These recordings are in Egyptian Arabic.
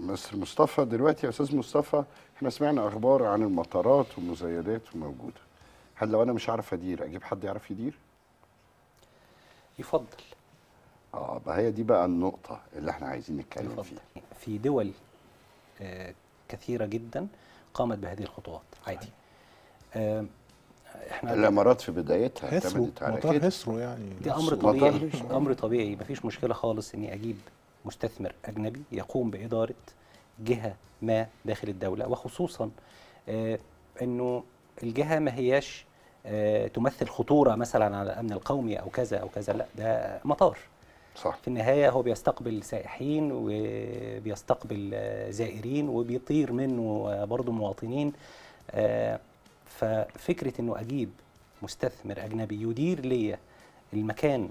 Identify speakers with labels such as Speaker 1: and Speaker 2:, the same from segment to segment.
Speaker 1: مستر مصطفى دلوقتي يا استاذ مصطفى احنا سمعنا اخبار عن المطارات والمزايدات وموجوده هل لو انا مش عارف ادير اجيب حد يعرف يدير
Speaker 2: يفضل
Speaker 1: اه بقى هي دي بقى النقطه اللي احنا عايزين نتكلم
Speaker 2: يفضل
Speaker 1: فيها
Speaker 2: في دول آه، كثيره جدا قامت بهذه الخطوات عادي آه، احنا
Speaker 1: الامارات في بدايتها
Speaker 3: هسرو
Speaker 1: اعتمدت على
Speaker 3: مطار
Speaker 1: كده
Speaker 3: هسرو يعني
Speaker 2: دي امر
Speaker 1: مطار
Speaker 2: طبيعي
Speaker 1: مش-
Speaker 2: امر طبيعي مفيش مشكله خالص اني اجيب مستثمر اجنبي يقوم باداره جهه ما داخل الدوله وخصوصا آه انه الجهه ما هياش آه تمثل خطوره مثلا على الامن القومي او كذا او كذا لا ده مطار
Speaker 1: صح
Speaker 2: في النهايه هو بيستقبل سائحين وبيستقبل آه، زائرين وبيطير منه آه، برضه مواطنين آه، ففكره انه اجيب مستثمر اجنبي يدير لي المكان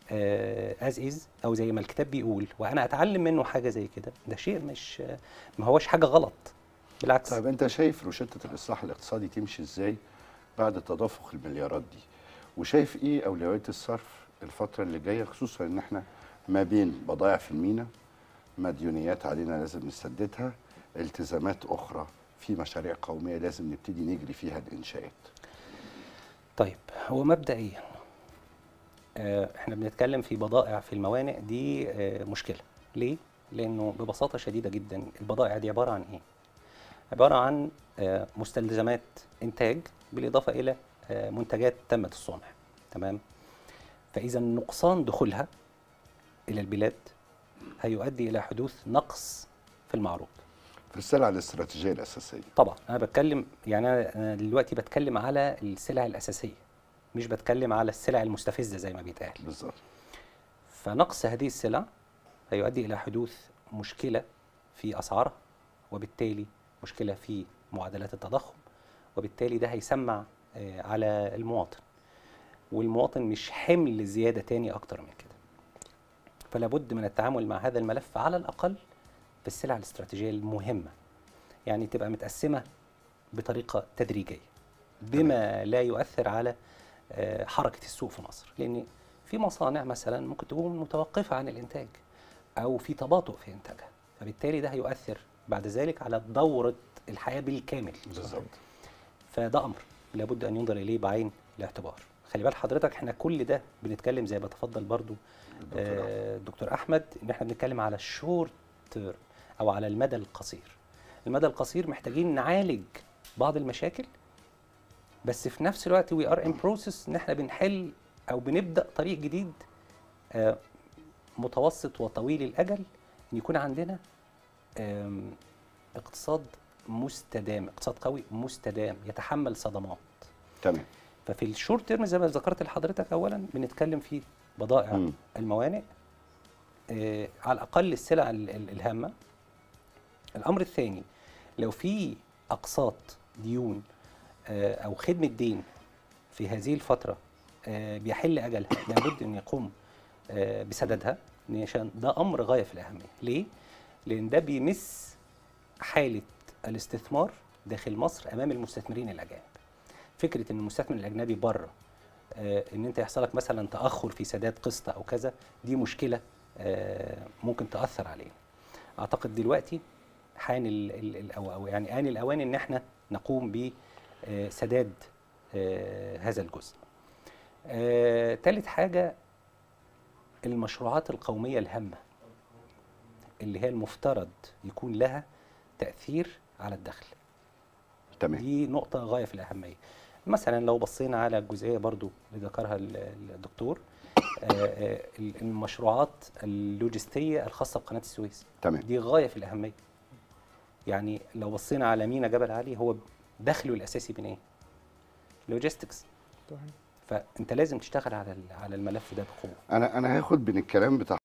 Speaker 2: از از او زي ما الكتاب بيقول وانا اتعلم منه حاجه زي كده ده شيء مش آه، ما هوش حاجه غلط بالعكس
Speaker 1: طيب انت شايف روشته الاصلاح الاقتصادي تمشي ازاي بعد تدفق المليارات دي وشايف ايه اولويات الصرف الفتره اللي جايه خصوصا ان احنا ما بين بضائع في المينا مديونيات علينا لازم نسددها التزامات اخرى في مشاريع قوميه لازم نبتدي نجري فيها الانشاءات
Speaker 2: طيب هو مبدئيا آه، احنا بنتكلم في بضائع في الموانئ دي آه، مشكله ليه لانه ببساطه شديده جدا البضائع دي عباره عن ايه عباره عن آه، مستلزمات انتاج بالاضافه الى آه، منتجات تمت الصنع تمام فاذا نقصان دخولها الى البلاد هيؤدي الى حدوث نقص في المعروض
Speaker 1: في السلع الاستراتيجيه الاساسيه
Speaker 2: طبعا انا بتكلم يعني انا أنا دلوقتي بتكلم على السلع الاساسيه مش بتكلم على السلع المستفزه زي ما بيتقال
Speaker 1: بالظبط
Speaker 2: فنقص هذه السلع هيؤدي الى حدوث مشكله في اسعارها وبالتالي مشكله في معدلات التضخم وبالتالي ده هيسمع آه، على المواطن والمواطن مش حمل زياده تاني اكتر من كده فلا بد من التعامل مع هذا الملف على الاقل في السلع الاستراتيجيه المهمه يعني تبقى متقسمه بطريقه تدريجيه بما لا يؤثر على آه، حركه السوق في مصر لان في مصانع مثلا ممكن تكون متوقفه عن الانتاج او في تباطؤ في انتاجها فبالتالي ده هيؤثر بعد ذلك على دوره الحياه بالكامل
Speaker 1: بالظبط
Speaker 2: فده امر لابد ان ينظر اليه بعين الاعتبار خلي بال حضرتك احنا كل ده بنتكلم زي ما تفضل برضو
Speaker 1: الدكتور أحمد.
Speaker 2: آه، دكتور احمد ان احنا بنتكلم على الشورت تيرم او على المدى القصير المدى القصير محتاجين نعالج بعض المشاكل بس في نفس الوقت وي ار ان بروسيس ان احنا بنحل او بنبدا طريق جديد آه، متوسط وطويل الاجل ان يكون عندنا آم، اقتصاد مستدام اقتصاد قوي مستدام يتحمل صدمات
Speaker 1: تمام
Speaker 2: ففي الشورت تيرم زي ما ذكرت لحضرتك اولا بنتكلم في بضائع
Speaker 1: مم.
Speaker 2: الموانئ آه على الاقل السلع ال- ال- الهامه الامر الثاني لو في اقساط ديون آه او خدمه دين في هذه الفتره آه بيحل اجلها لابد ان يقوم آه بسددها عشان ده امر غايه في الاهميه ليه لان ده بيمس حاله الاستثمار داخل مصر امام المستثمرين الاجانب فكره ان المستثمر الاجنبي بره آه، ان انت يحصل لك مثلا تاخر في سداد قسط او كذا دي مشكله آه، ممكن تاثر علينا اعتقد دلوقتي حان ال ال ال او أو يعني ان الاوان ان احنا نقوم بسداد هذا الجزء آه، تالت حاجه المشروعات القوميه الهامه اللي هي المفترض يكون لها تاثير على الدخل
Speaker 1: تمام
Speaker 2: دي نقطة غاية في الأهمية مثلا لو بصينا على الجزئية برضو اللي ذكرها ال- الدكتور آه، آه، المشروعات اللوجستية الخاصة بقناة السويس
Speaker 1: تمام
Speaker 2: دي غاية في الأهمية يعني لو بصينا على مينا جبل علي هو دخله الأساسي من إيه؟ لوجيستكس
Speaker 3: صحيح.
Speaker 2: فأنت لازم تشتغل على ال- على الملف ده بقوة
Speaker 1: انا انا هاخد من الكلام بتاع